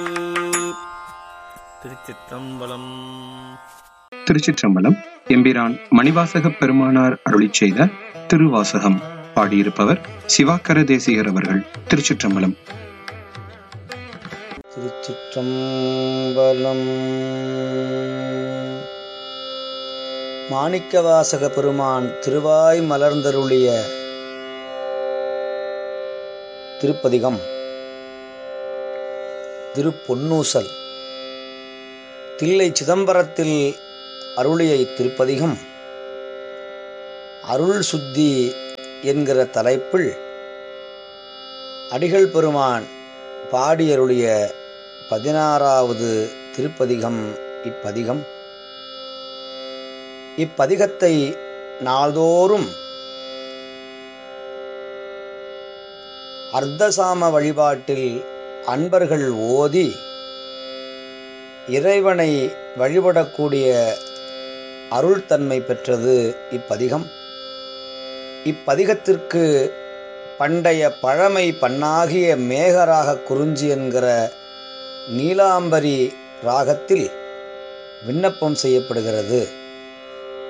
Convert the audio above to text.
திருச்சிற்றம்பலம் திருச்சிற்றம்பலம் எம்பிரான் மணிவாசகப் பெருமானார் அருளிச் செய்த திருவாசகம் பாடியிருப்பவர் சிவாக்கர தேசிகர் அவர்கள் திருச்சிற்றம்பலம் திருச்சிற்றம்பலம் மாணிக்கவாசக பெருமான் திருவாய் மலர்ந்தருளிய திருப்பதிகம் திருப்பொன்னூசல் தில்லை சிதம்பரத்தில் அருளிய இத்திருப்பதிகம் அருள் சுத்தி என்கிற தலைப்பில் அடிகள் பெருமான் பாடியருளிய பதினாறாவது திருப்பதிகம் இப்பதிகம் இப்பதிகத்தை நாள்தோறும் அர்த்தசாம வழிபாட்டில் அன்பர்கள் ஓதி இறைவனை வழிபடக்கூடிய அருள்தன்மை பெற்றது இப்பதிகம் இப்பதிகத்திற்கு பண்டைய பழமை பண்ணாகிய மேகராக குறிஞ்சி என்கிற நீலாம்பரி ராகத்தில் விண்ணப்பம் செய்யப்படுகிறது